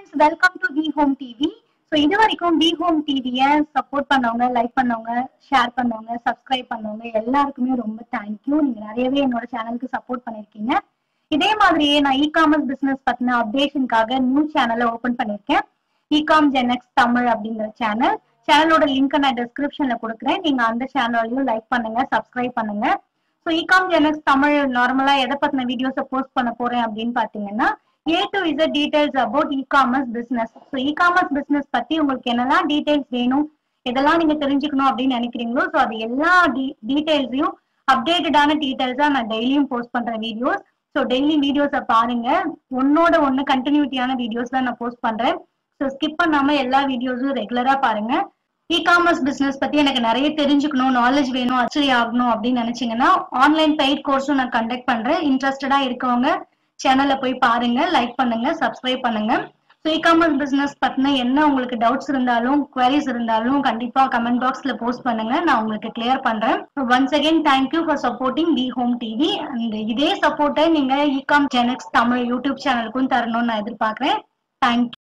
friends welcome to V home TV so இது வரைக்கும் V home டிவியை சப்போர்ட் பண்ணவங்க லைக் பண்ணவங்க ஷேர் பண்ணவங்க சப்ஸ்கிரைப் பண்ணவங்க எல்லாருக்குமே ரொம்ப தேங்க்யூ நீங்க நிறையவே என்னோட சேனலுக்கு சப்போர்ட் பண்ணிருக்கீங்க இதே மாதிரியே நான் இ காமர்ஸ் பிசினஸ் பத்தின அப்டேஷனுக்காக நியூ சேனலை ஓபன் பண்ணிருக்கேன் இகாம் ஜெனக்ஸ் தமிழ் அப்படிங்கிற சேனல் சேனலோட லிங்க் நான் டிஸ்கிரிப்ஷன்ல கொடுக்குறேன் நீங்க அந்த சேனலையும் லைக் பண்ணுங்க சப்ஸ்கிரைப் பண்ணுங்க ஸோ இகாம் ஜெனக்ஸ் தமிழ் நார்மலா எதை பத்தின வீடியோஸை போஸ்ட் பண்ண போறேன் அப்படின்னு பாத்தீங்கன்னா A to Z details about e commerce business so e commerce business பத்தி உங்களுக்கு என்னெல்லாம் டீடைல்ஸ் வேணும் இதெல்லாம் நீங்க தெரிஞ்சுக்கணும் அப்படின்னு நினைக்கிறீங்களோ ஸோ அது எல்லா டீடைல்ஸையும் அப்டேட்டடான டீடைல்ஸா நான் டெய்லியும் போஸ்ட் பண்ற வீடியோஸ் ஸோ டெய்லி வீடியோஸை பாருங்க ஒன்னோட ஒன்னு கண்டினியூட்டியான வீடியோஸ் தான் நான் போஸ்ட் பண்றேன் ஸோ ஸ்கிப் பண்ணாம எல்லா வீடியோஸும் ரெகுலரா பாருங்க இ காமர்ஸ் பிசினஸ் பத்தி எனக்கு நிறைய தெரிஞ்சுக்கணும் நாலேஜ் வேணும் அச்சரி ஆகணும் அப்படின்னு நினைச்சீங்கன்னா ஆன்லைன் பெய்ட் கோர்ஸும் நான் கண்டக்ட் பண்றேன் இன்ட்ரெஸ்டடா இருக்கவங்க சேனல்ல போய் பாருங்க லைக் பண்ணுங்க சப்ஸ்கிரைப் பண்ணுங்க ஸோ இ காமர்ஸ் பிசினஸ் பத்தின என்ன உங்களுக்கு டவுட்ஸ் இருந்தாலும் குவரிஸ் இருந்தாலும் கண்டிப்பா கமெண்ட் பாக்ஸ்ல போஸ்ட் பண்ணுங்க நான் உங்களுக்கு கிளியர் பண்றேன் once again thank you for supporting V home TV and இதே சப்போர்ட்டை நீங்க இகாம் ஜெனக்ஸ் தமிழ் யூடியூப் சேனலுக்கும் தரணும்னு நான் எதிர்பார்க்கிறேன் தேங்க்யூ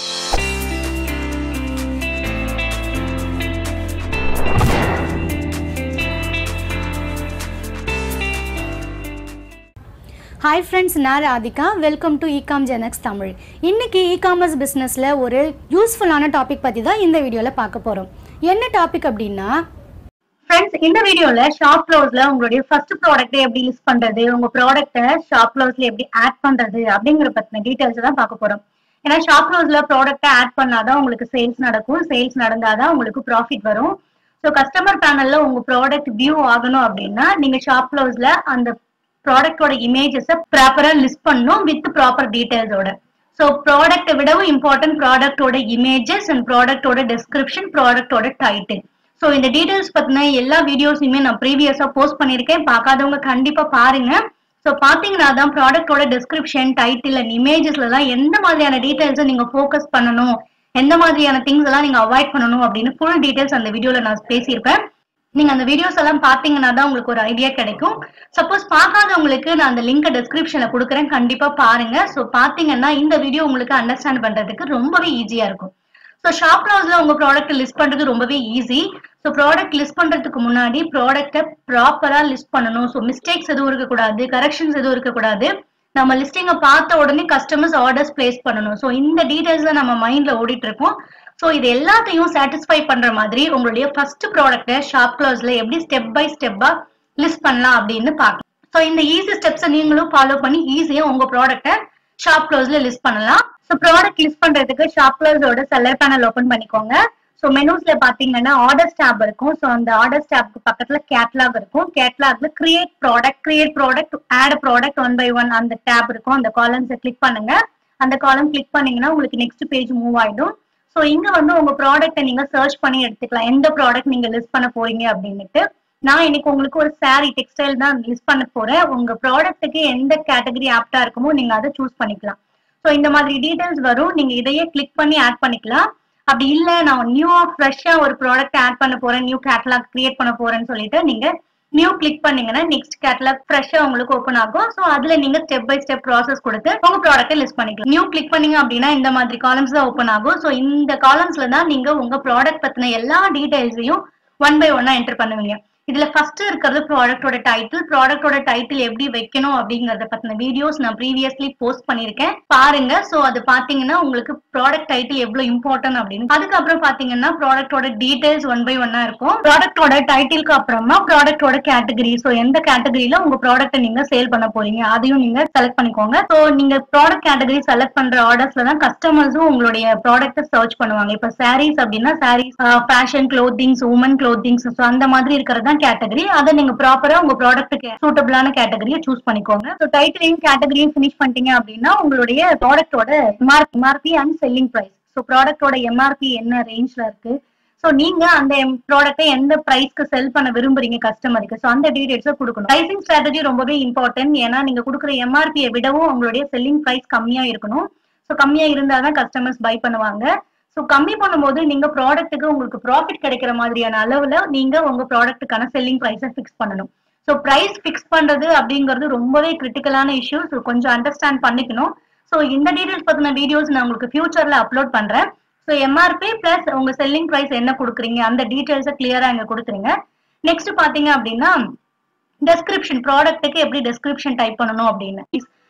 ஹாய் ஃப்ரெண்ட்ஸ் நான் Radhika welcome to ecom ஜெனக்ஸ் Tamil இன்னைக்கு இ காமர்ஸ் பிஸ்னஸில் ஒரு யூஸ்ஃபுல்லான டாபிக் பற்றி தான் இந்த வீடியோவில் பார்க்க போகிறோம் என்ன டாபிக் அப்படின்னா ஃப்ரெண்ட்ஸ் இந்த வீடியோல ஷாப் க்ளோஸ்ல உங்களுடைய ஃபர்ஸ்ட் ப்ராடக்ட்டை எப்படி லிஸ்ட் பண்றது உங்க ப்ராடக்ட்டை ஷாப் க்ளோஸ்ல எப்படி ஆட் பண்றது அப்படிங்கிற பத்தின டீடைல்ஸ் தான் பார்க்க போறோம் ஏன்னா ஷாப் க்ளோஸ்ல ப்ராடக்ட்டை ஆட் பண்ணாதான் உங்களுக்கு சேல்ஸ் நடக்கும் சேல்ஸ் நடந்தாதான் உங்களுக்கு ப்ராஃபிட் வரும் ஸோ கஸ்டமர் பேனல்ல உங்க ப்ராடக்ட் வியூ ஆகணும் அப்படின்னா நீங்க ஷாப் க்ளோஸ்ல அந்த ப்ராடக்டோட இமேஜஸை ப்ராப்பரா லிஸ்ட் பண்ணணும் வித் ப்ராப்பர் டீடைல்ஸோட ஸோ ப்ராடக்ட்டை விடவும் இம்பார்ட்டன்ட் ப்ராடக்டோட இமேஜஸ் அண்ட் ப்ராடக்டோட டிஸ்கிரிப்ஷன் ப்ராடக்டோட டைட்டில் ஸோ இந்த டீடைல்ஸ் பத்தின எல்லா வீடியோஸுமே நான் ப்ரீவியஸா போஸ்ட் பண்ணியிருக்கேன் பார்க்காதவங்க கண்டிப்பா பாருங்க ஸோ பாத்தீங்கன்னா தான் ப்ராடக்டோட டிஸ்கிரிப்ஷன் டைட்டில் அண்ட் இமேஜஸ்ல எல்லாம் எந்த மாதிரியான டீடைல்ஸை நீங்க ஃபோக்கஸ் பண்ணணும் எந்த மாதிரியான திங்ஸ் எல்லாம் நீங்க அவாய்ட் பண்ணணும் அப்படின்னு ஃபுல் டீடைல்ஸ் அந்த வீடியோல நான் பேசியிருப்பேன் நீங்க அந்த வீடியோஸ் எல்லாம் பாத்தீங்கன்னா தான் உங்களுக்கு ஒரு ஐடியா கிடைக்கும் சப்போஸ் பார்க்காதவங்களுக்கு நான் அந்த லிங்க் டிஸ்கிரிப்ஷன்ல கொடுக்குறேன் கண்டிப்பா பாருங்க ஸோ பாத்தீங்கன்னா இந்த வீடியோ உங்களுக்கு அண்டர்ஸ்டாண்ட் பண்றதுக்கு ரொம்பவே ஈஸியா இருக்கும் ஸோ ஷாப் க்ளவுஸ்ல உங்க ப்ராடக்ட் லிஸ்ட் பண்றது ரொம்பவே ஈஸி ஸோ ப்ராடக்ட் லிஸ்ட் பண்றதுக்கு முன்னாடி ப்ராடக்ட்டை ப்ராப்பரா லிஸ்ட் பண்ணணும் ஸோ மிஸ்டேக்ஸ் எதுவும் இருக்கக்கூடாது கரெக்ஷன்ஸ் எதுவும் இருக்கக்கூடாது நம்ம லிஸ்டிங்கை பார்த்த உடனே கஸ்டமர்ஸ் ஆர்டர்ஸ் பிளேஸ் பண்ணணும் ஸோ இந்த டீடைல்ஸ் நம்ம மைண்ட்ல ஓடிட்டு இருக்கோம் ஸோ இது எல்லாத்தையும் சாட்டிஸ்ஃபை பண்ற மாதிரி உங்களுடைய ஃபர்ஸ்ட் ப்ராடக்ட்டை ஷாப் க்ளோஸ்ல எப்படி ஸ்டெப் பை ஸ்டெப்பா லிஸ்ட் பண்ணலாம் அப்படின்னு பார்க்கலாம் ஸோ இந்த ஈஸி ஸ்டெப்ஸை நீங்களும் ஃபாலோ பண்ணி ஈஸியா உங்க ப்ராடக்ட்டை ஷாப் க்ளோஸ்ல லிஸ்ட் பண்ணலாம் ஸோ ப்ராடக்ட் லிஸ்ட் பண்றதுக்கு ஷாப் க்ளோஸோட செல்லர் பேனல் ஓப்பன் பண்ணிக்கோங்க ஸோ மெனூஸ்ல பாத்தீங்கன்னா ஆர்டர் டேப் இருக்கும் ஸோ அந்த ஆர்டர் டேப்க்கு பக்கத்துல கேட்லாக் இருக்கும் கேட்லாக்ல create product create product add product one by one அந்த டேப் இருக்கும் அந்த காலம்ஸை கிளிக் பண்ணுங்க அந்த காலம் கிளிக் பண்ணீங்கன்னா உங்களுக்கு நெக்ஸ்ட் பேஜ் மூவ் ஆயிடும் ஸோ இங்க வந்து உங்க ப்ராடக்ட்டை நீங்க சர்ச் பண்ணி எடுத்துக்கலாம் எந்த ப்ராடக்ட் நீங்க லிஸ்ட் பண்ண போறீங்க அப்படின்னுட்டு நான் இன்னைக்கு உங்களுக்கு ஒரு சாரி டெக்ஸ்டைல் தான் லிஸ்ட் பண்ண போறேன் உங்க ப்ராடக்ட்டுக்கு எந்த கேட்டகரி ஆப்டா இருக்குமோ நீங்க அதை சூஸ் பண்ணிக்கலாம் ஸோ இந்த மாதிரி டீடைல்ஸ் வரும் நீங்க இதையே கிளிக் பண்ணி ஆட் பண்ணிக்கலாம் அப்படி இல்ல நான் நியூவா ஃப்ரெஷ்ஷா ஒரு ப்ராடக்ட் ஆட் பண்ண போறேன் நியூ கேட்டலாக் கிரியேட் பண்ண போறேன்னு சொல்லிட்டு நீங்க நியூ கிளிக் பண்ணீங்கன்னா நெக்ஸ்ட் கேட்டலாக் ஃப்ரெஷ்ஷா உங்களுக்கு ஓப்பன் ஆகும் ஸோ அதுல நீங்க ஸ்டெப் பை ஸ்டெப் ப்ராசஸ் கொடுத்து உங்க ப்ராடக்ட்டை லிஸ்ட் பண்ணிக்கலாம் நியூ கிளிக் பண்ணீங்க அப்படின்னா இந்த மாதிரி காலம்ஸ் தான் ஓப்பன் ஆகும் ஸோ இந்த காலம்ஸ்ல தான் நீங்க உங்க ப்ராடக்ட் பத்தின எல்லா டீடைல்ஸையும் ஒன் பை ஒன்னா என்டர் பண்ணுவீங்க இதுல ஃபர்ஸ்ட் இருக்கிறது ப்ராடக்டோட டைட்டில் ப்ராடக்டோட டைட்டில் எப்படி வைக்கணும் அப்படிங்கறத பத்தின வீடியோஸ் நான் ப்ரீவியஸ்லி போஸ்ட் பண்ணிருக்கேன் பாருங்க சோ அது பாத்தீங்கன்னா உங்களுக்கு ப்ராடக்ட் டைட்டில் எவ்வளவு இம்பார்ட்டன்ட் அப்படின்னு அதுக்கப்புறம் பாத்தீங்கன்னா ப்ராடக்டோட டீடைல்ஸ் ஒன் பை ஒன்னா இருக்கும் ப்ராடக்டோட டைட்டிலுக்கு அப்புறமா ப்ராடக்டோட கேட்டகரி சோ எந்த கேட்டகரியில உங்க ப்ராடக்ட்டை நீங்க சேல் பண்ண போறீங்க அதையும் நீங்க செலக்ட் பண்ணிக்கோங்க சோ நீங்க ப்ராடக்ட் கேட்டகரி செலக்ட் பண்ற ஆர்டர்ஸ்ல தான் கஸ்டமர்ஸும் உங்களுடைய ப்ராடக்ட்டை சர்ச் பண்ணுவாங்க இப்ப சாரீஸ் அப்படின்னா saris fashion clothings women clothings so அந்த மாதிரி இருக்கிறது தான் கேட்டகரி அதை நீங்க ப்ராப்பரா உங்க ப்ராடக்ட்டுக்கு சூட்டபிளான கேட்டகரியை சூஸ் பண்ணிக்கோங்க ஸோ டைட்டிலையும் கேட்டகரியும் ஃபினிஷ் பண்ணிட்டீங்க அப்படின்னா உங்களுடைய ப்ராடக்டோட MRP and selling price so ப்ராடக்டோட எம்ஆர்பி என்ன ரேஞ்ச்ல இருக்கு ஸோ நீங்க அந்த ப்ராடக்ட்டை எந்த பிரைஸ்க்கு செல் பண்ண விரும்புறீங்க கஸ்டமருக்கு ஸோ அந்த டீடைல்ஸை கொடுக்கணும் பிரைசிங் ஸ்ட்ராட்டஜி ரொம்பவே இம்பார்ட்டன்ட் ஏன்னா நீங்க கொடுக்குற எம்ஆர்பியை விடவும் உங்களுடைய செல்லிங் பிரைஸ் கம்மியா இருக்கணும் ஸோ கம்மியா இருந்தாதான் கஸ்டமர்ஸ் பை பண்ணுவாங்க ஸோ கம்மி பண்ணும்போது நீங்க ப்ராடக்ட்டுக்கு உங்களுக்கு ப்ராஃபிட் கிடைக்கிற மாதிரியான அளவுல நீங்க உங்க ப்ராடக்ட்டுக்கான செல்லிங் ப்ரைஸை ஃபிக்ஸ் பண்ணணும் ஸோ ப்ரைஸ் ஃபிக்ஸ் பண்றது அப்படிங்கிறது ரொம்பவே கிரிட்டிக்கலான இஷ்யூ ஸோ கொஞ்சம் அண்டர்ஸ்டாண்ட் பண்ணிக்கணும் ஸோ ஸோ இந்த டீடைல்ஸ் பத்தின வீடியோஸ் நான் உங்களுக்கு ஃபியூச்சர்ல அப்லோட் பண்றேன் ஸோ எம்ஆர்பி பிளஸ் உங்க செல்லிங் ப்ரைஸ் என்ன கொடுக்குறீங்க அந்த டீடைல்ஸை கிளியரா இங்க கொடுத்துருங்க நெக்ஸ்ட் பாத்தீங்க அப்படின்னா டெஸ்கிரிப்ஷன் ப்ராடக்ட்டுக்கு எப்படி டெஸ்கிரிப்ஷன் டைப் பண்ணணும் அப்படின்னு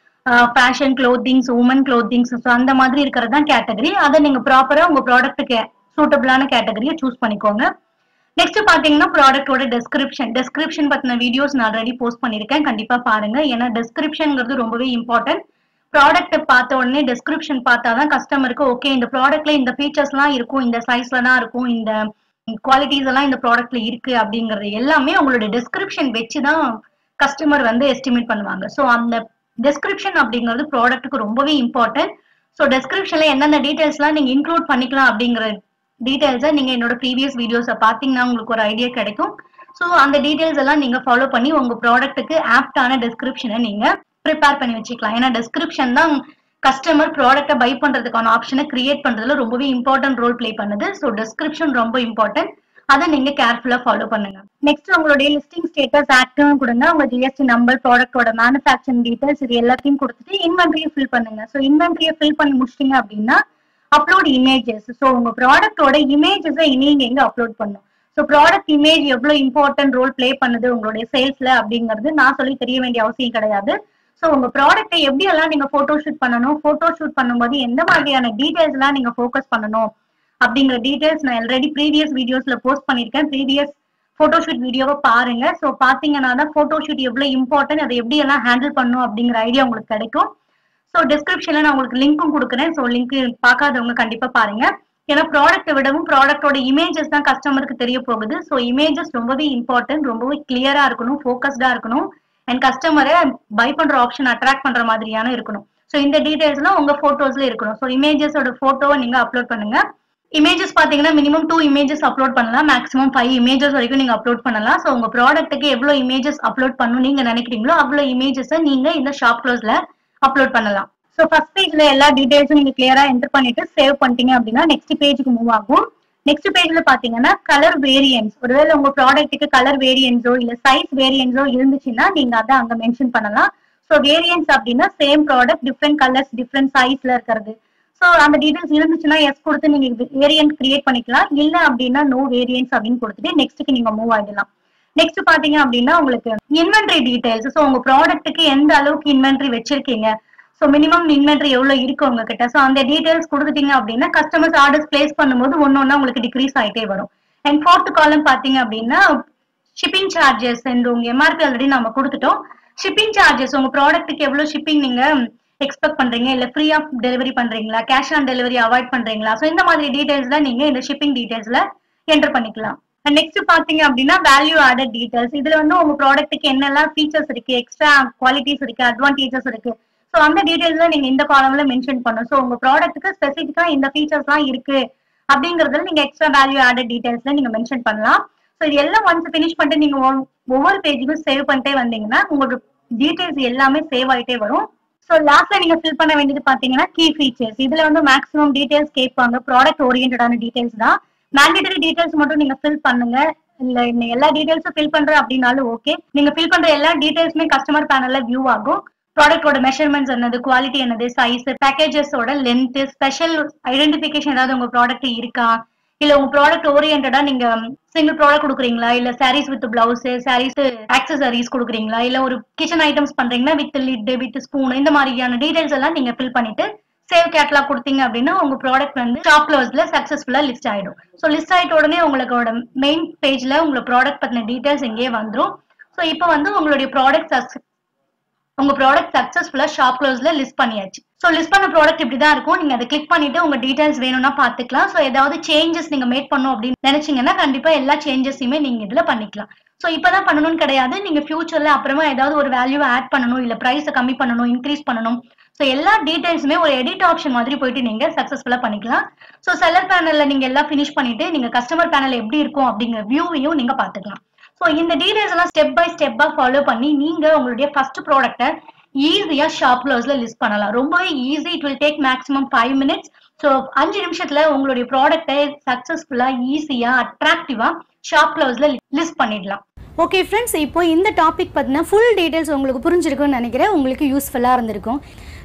fashion clothings women clothings so அந்த மாதிரி இருக்கிறது தான் கேட்டகரி அதை நீங்க ப்ராப்பரா உங்க ப்ராடக்ட்டுக்கு சூட்டபிளான கேட்டகரியை சூஸ் பண்ணிக்கோங்க நெக்ஸ்ட் பாத்தீங்கன்னா ப்ராடக்ட்டோட டெஸ்கிரிப்ஷன் டெஸ்கிரிப்ஷன் பத்தின வீடியோஸ் நான் ஆல்ரெடி போஸ்ட் பண்ணிருக்கேன் கண்டிப்பா பாருங்க ஏன்னா டெஸ்கிரிப்ஷன்ங்கிறது ரொம்பவே இம்பார்ட்டன்ட் ப்ராடக்ட் பார்த்த உடனே டெஸ்கிரிப்ஷன் பார்த்தாதான் கஸ்டமருக்கு ஓகே இந்த ப்ராடக்ட்ல இந்த ஃபீச்சர்ஸ்லாம் இருக்கும் இந்த சைஸ்ல தான் இருக்கும் இந்த குவாலிட்டிஸ் எல்லாம் இந்த ப்ராடக்ட்ல இருக்கு அப்படிங்கறது எல்லாமே உங்களோட டெஸ்கிரிப்ஷன் வச்சு தான் கஸ்டமர் வந்து எஸ்டிமேட் பண்ணுவாங்க ஸோ அந்த டெஸ்கிரிப்ஷன் அப்படிங்கிறது ப்ராடக்ட்டுக்கு ரொம்பவே இம்பார்ட்டன்ட் ஸோ டெஸ்கிரிப்ஷன்ல என்னென்ன டீடைல்ஸ்லாம் நீங்க இன்க்ளூட் பண்ணிக்கலாம் அப்படிங்கிற டீடைல்ஸை நீங்க என்னோட ப்ரீவியஸ் வீடியோஸை பார்த்தீங்கன்னா உங்களுக்கு ஒரு ஐடியா கிடைக்கும் ஸோ அந்த டீடைல்ஸ் எல்லாம் நீங்க ஃபாலோ பண்ணி உங்க ப்ராடக்ட்டுக்கு ஆப்டான டெஸ்கிரிப்ஷனை நீங்க ப்ரிப்பேர் பண்ணி வச்சுக்கலாம் ஏன்னா டெஸ்கிரிப்ஷன் தான் கஸ்டமர் ப்ராடக்ட்டை பை பண்றதுக்கான ஆப்ஷனை கிரியேட் பண்றதுல ரொம்பவே இம்பார்ட்டன்ட் ரோல் ப்ளே பண்ணுது ஸோ டெஸ்கிரிப்ஷன் ரொம்ப இம்பார்ட்டன்ட் அதை நீங்க கேர்ஃபுல்லா ஃபாலோ பண்ணுங்க நெக்ஸ்ட் உங்களுடைய லிஸ்டிங் ஸ்டேட்டஸ் ஆக்டிவும் கொடுங்க உங்க ஜிஎஸ்டி நம்பர் ப்ராடக்ட்டோட மேனுஃபேக்சரிங் டீடைல்ஸ் இது எல்லாத்தையும் கொடுத்துட்டு இன்வென்ட்ரியை ஃபில் பண்ணுங்க ஸோ இன்வென்ட்ரியை ஃபில் பண்ணி முடிச்சிட்டீங்க அப்படின்னா அப்லோட் இமேஜஸ் ஸோ உங்க ப்ராடக்ட்டோட இமேஜஸை நீங்க எங்க அப்லோட் பண்ணும் ஸோ ப்ராடக்ட் இமேஜ் எவ்வளவு இம்பார்ட்டன்ட் ரோல் ப்ளே பண்ணுது உங்களுடைய சேல்ஸ்ல அப்படிங்கிறது நான் சொல்லி தெரிய வேண்டிய அவசியம் கிடையாது ஸோ உங்க ப்ராடக்ட்டை எப்படி எல்லாம் நீங்க போட்டோ ஷூட் பண்ணணும் போட்டோ ஷூட் பண்ணும்போது எந்த மாதிரியான டீடைல்ஸ் எல்லாம் நீங்க ஃபோக்கஸ் பண்ணணும் அப்படிங்கிற டீடைல்ஸ் நான் ஆல்ரெடி ப்ரீவியஸ் வீடியோஸ்ல போஸ்ட் பண்ணிருக்கேன் ப்ரீவியஸ் போட்டோஷூட் வீடியோவை பாருங்க ஸோ பாத்தீங்கன்னா தான் போட்டோஷூட் எவ்வளவு இம்பார்ட்டன்ட் அதை எப்படி எல்லாம் ஹேண்டில் பண்ணும் அப்படிங்கிற ஐடியா உங்களுக்கு கிடைக்கும் ஸோ டிஸ்கிரிப்ஷன்ல நான் உங்களுக்கு லிங்க்கும் கொடுக்குறேன் ஸோ லிங்க் பார்க்காதவங்க கண்டிப்பா பாருங்க ஏன்னா ப்ராடக்ட்டை விடவும் ப்ராடக்டோட இமேஜஸ் தான் கஸ்டமருக்கு தெரிய போகுது ஸோ இமேஜஸ் ரொம்பவே இம்பார்ட்டன்ட் ரொம்பவே கிளியரா இருக்கணும் ஃபோக்கஸ்டா இருக்கணும் அண்ட் கஸ்டமரை பை பண்ற ஆப்ஷன் அட்ராக்ட் பண்ற மாதிரியான இருக்கணும் ஸோ இந்த டீடைல்ஸ்லாம் உங்க போட்டோஸ்ல இருக்கணும் ஸோ இமேஜஸோட போட்டோவை நீங்க அப்லோட் பண்ணுங்க இமேஜஸ் பாத்தீங்கன்னா மினிமம் டூ இமேஜஸ் அப்லோட் பண்ணலாம் மேக்ஸிமம் ஃபைவ் இமேஜஸ் வரைக்கும் நீங்க அப்லோட் பண்ணலாம் ஸோ உங்க ப்ராடக்ட்டுக்கு எவ்வளவு இமேஜஸ் அப்லோட் பண்ணணும் நீங்க நினைக்கிறீங்களோ அவ்வளவு இமேஜஸை நீங்க இந்த ஷாப் க்ளோஸ்ல அப்லோட் பண்ணலாம் ஸோ ஃபர்ஸ்ட் பேஜ்ல எல்லா டீடைல்ஸும் நீங்க கிளியரா என்டர் பண்ணிட்டு சேவ் பண்ணிட்டீங்க அப்படின்னா நெக்ஸ்ட் பேஜுக்கு மூவ் ஆகும் நெக்ஸ்ட் பேஜ்ல பாத்தீங்கன்னா கலர் வேரியன்ஸ் ஒருவேளை உங்க ப்ராடக்ட்டுக்கு கலர் வேரியன்ஸோ இல்ல சைஸ் வேரியன்ஸோ இருந்துச்சுன்னா நீங்க அதை அங்க மென்ஷன் பண்ணலாம் ஸோ வேரியன்ஸ் அப்படின்னா same product different colours different சைஸ்ல இருக்கிறது ஸோ அந்த டீடைல்ஸ் இருந்துச்சுன்னா எஸ் கொடுத்து நீங்க வேரியன்ட் கிரியேட் பண்ணிக்கலாம் இல்ல அப்படின்னா நோ வேரியன்ஸ் அப்படின்னு கொடுத்துட்டு நெக்ஸ்ட்டுக்கு நீங்க மூவ் ஆகிடலாம் நெக்ஸ்ட் பாத்தீங்க அப்படின்னா உங்களுக்கு இன்வென்ட்ரி டீடைல்ஸ் ஸோ உங்க ப்ராடக்ட்டுக்கு எந்த அளவுக்கு இன்வென்ட்ரி வச்சிருக்கீங்க ஸோ மினிமம் இன்வென்ட்ரி எவ்வளவு இருக்கு உங்ககிட்ட ஸோ அந்த டீடைல்ஸ் கொடுத்துட்டீங்க அப்படின்னா கஸ்டமர்ஸ் ஆர்டர்ஸ் பிளேஸ் பண்ணும்போது ஒன்னு ஒன்னா உங்களுக்கு டிக்ரீஸ் ஆயிட்டே வரும் அண்ட் ஃபோர்த் காலம் பாத்தீங்க அப்படின்னா ஷிப்பிங் சார்ஜஸ் அண்ட் உங்க எம்ஆர்பி ஆல்ரெடி நம்ம கொடுத்துட்டோம் ஷிப்பிங் சார்ஜஸ் உங்க ப்ராடக்ட்டுக்கு எவ்வளவு ஷிப்பிங் நீங்க எக்ஸ்பெக்ட் பண்றீங்க இல்ல ஃப்ரீ ஆஃப் டெலிவரி பண்றீங்களா கேஷ் ஆன் டெலிவரி அவாய்ட் பண்றீங்களா ஸோ இந்த மாதிரி டீடைல்ஸ்ல நீங்க இந்த ஷிப்பிங் டீடைல்ஸ்ல என்டர் பண்ணிக்கலாம் நெக்ஸ்ட் பாத்தீங்க அப்படின்னா வேல்யூ ஆடட் டீடைல்ஸ் இதுல வந்து உங்க ப்ராடக்ட்டுக்கு என்னெல்லாம் ஃபீச்சர்ஸ் இருக்கு எக்ஸ்ட்ரா குவாலிட்டிஸ் இருக்கு அட்வான்டேஜஸ் இருக்கு ஸோ அந்த டீடைல்ஸ் நீங்க இந்த காலம்ல மென்ஷன் பண்ணும் ஸோ உங்க ப்ராடக்ட்டுக்கு ஸ்பெசிஃபிக்கா இந்த ஃபீச்சர்ஸ்லாம் இருக்கு அப்படிங்கறதுல நீங்க எக்ஸ்ட்ரா வேல்யூ ஆடட் டீடைல்ஸ்ல நீங்க மென்ஷன் பண்ணலாம் ஸோ இது எல்லாம் ஒன்ஸ் ஃபினிஷ் பண்ணிட்டு நீங்க ஒவ்வொரு பேஜுக்கும் சேவ் பண்ணிட்டே வந்தீங்கன்னா உங்களோட டீடைல்ஸ் எல்லாமே சேவ் ஆயிட்டே வரும் ஸோ லாஸ்ட்ல நீங்க ஃபில் பண்ண வேண்டியது பாத்தீங்கன்னா கீ ஃபீச்சர்ஸ் இதுல வந்து மேக்ஸிமம் டீடைல்ஸ் கேட்பாங்க ப்ராடக்ட் ஓரியன்டான டீடைல்ஸ் தான் மேண்டேட்டரி டீடைல்ஸ் மட்டும் நீங்க ஃபில் பண்ணுங்க இல்ல இந்த எல்லா டீடைல்ஸும் ஃபில் பண்ற அப்படின்னாலும் ஓகே நீங்க ஃபில் பண்ற எல்லா டீடைல்ஸுமே கஸ்டமர் பேனல்ல வியூ ஆகும் ப்ராடக்டோட மெஷர்மெண்ட்ஸ் என்னது குவாலிட்டி என்னது சைஸ் பேக்கேஜஸோட லென்த் ஸ்பெஷல் ஐடென்டிபிகேஷன் ஏதாவது உங்க ப்ராடக்ட் இருக்கா இல்ல உங்க ப்ராடக்ட் ஓரியன்டா நீங்க சிங்கிள் ப்ராடக்ட் கொடுக்குறீங்களா இல்ல sarees with blouse sarees accessories கொடுக்குறீங்களா இல்ல ஒரு கிச்சன் ஐட்டம்ஸ் பண்றீங்கன்னா வித் லிட் வித் ஸ்பூன் இந்த மாதிரியான டீடைல்ஸ் எல்லாம் நீங்க ஃபில் பண்ணிட்டு சேவ் கேட்லாக் கொடுத்தீங்க அப்படின்னா உங்க ப்ராடக்ட் வந்து ஷாப் க்ளோஸ்ல சக்சஸ்ஃபுல்லா லிஸ்ட் ஆயிடும் ஸோ லிஸ்ட் ஆயிட்ட உடனே உங்களோட மெயின் பேஜ்ல உங்களோட ப்ராடக்ட் பத்தின டீடைல்ஸ் இங்கேயே வந்துடும் ஸோ இப்போ வந்து உங்களுடைய ப்ராடக்ட் உங்க ப்ராடக்ட் சக்சஸ்ஃபுல்லா ஷாப் க்ளோஸ்ல லிஸ்ட் பண்ணியாச்சு ஸோ லிஸ்ட் பண்ண ப்ராடக்ட் இப்படி தான் இருக்கும் நீங்க அதை கிளிக் பண்ணிட்டு உங்க டீடைல்ஸ் வேணும்னா பாத்துக்கலாம் ஸோ ஏதாவது சேஞ்சஸ் நீங்க மேக் பண்ணும் அப்படின்னு நினைச்சீங்கன்னா கண்டிப்பா எல்லா சேஞ்சஸையுமே நீங்க இதுல பண்ணிக்கலாம் ஸோ இப்பதான் பண்ணணும்னு கிடையாது நீங்க ஃபியூச்சர்ல அப்புறமா ஏதாவது ஒரு வேல்யூ ஆட் பண்ணணும் இல்ல ப்ரைஸை கம்மி பண்ணணும் இன்க்ரீஸ் பண்ணணும் ஸோ எல்லா டீடைல்ஸுமே ஒரு எடிட் ஆப்ஷன் மாதிரி போயிட்டு நீங்க சக்சஸ்ஃபுல்லா பண்ணிக்கலாம் ஸோ செல்லர் பேனல்ல நீங்க எல்லாம் ஃபினிஷ் பண்ணிட்டு நீங்க கஸ்டமர் பேனல் எப்படி இருக்கும் அப்படிங்கிற வியூவையும் நீங்க பாத்துக்கலாம் ஸோ இந்த டீடைல்ஸ் எல்லாம் ஸ்டெப் பை ஸ்டெப்பா ஃபாலோ பண்ணி நீங்க உங்களுடைய ஃபர்ஸ்ட் ப்ராடக்ட்டை ஈஸியா ஷாப் க்ளோஸ்ல லிஸ்ட் பண்ணலாம் ரொம்பவே easy it will take maximum five minutes so அஞ்சு நிமிஷத்துல உங்களுடைய ப்ராடக்ட்டை சக்சஸ்ஃபுல்லா ஈஸியா அட்ராக்டிவா ஷாப் க்ளோஸ்ல லிஸ்ட் பண்ணிடலாம் ஓகே ஃப்ரெண்ட்ஸ் இப்போ இந்த டாபிக் பற்றின ஃபுல் டீட்டெயில்ஸ் உங்களுக்கு புரிஞ்சிருக்கும்னு நினைக்கிறேன் உங்களுக்கு யூஸ்ஃபுல்லாக இருந்திருக்கும்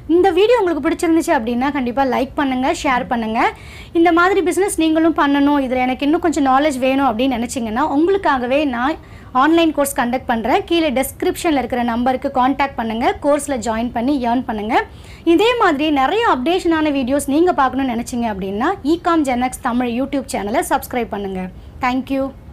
இந்த வீடியோ உங்களுக்கு பிடிச்சிருந்துச்சு அப்படின்னா கண்டிப்பாக லைக் பண்ணுங்கள் ஷேர் பண்ணுங்கள் இந்த மாதிரி பிஸ்னஸ் நீங்களும் பண்ணணும் இதில் எனக்கு இன்னும் கொஞ்சம் நாலேஜ் வேணும் அப்படின்னு நினச்சிங்கன்னா உங்களுக்காகவே நான் ஆன்லைன் கோர்ஸ் கண்டக்ட் பண்ணுறேன் கீழே டெஸ்கிரிப்ஷனில் இருக்கிற நம்பருக்கு காண்டாக்ட் பண்ணுங்கள் கோர்ஸில் ஜாயின் பண்ணி ஏர்ன் பண்ணுங்கள் இதே மாதிரி நிறைய அப்டேஷனான வீடியோஸ் நீங்கள் பார்க்கணும்னு நினச்சிங்க அப்படின்னா இகாம் ஜெனக்ஸ் தமிழ் யூடியூப் சேனலை சப்ஸ்கிரைப் பண்ணுங்கள் தேங்க்யூ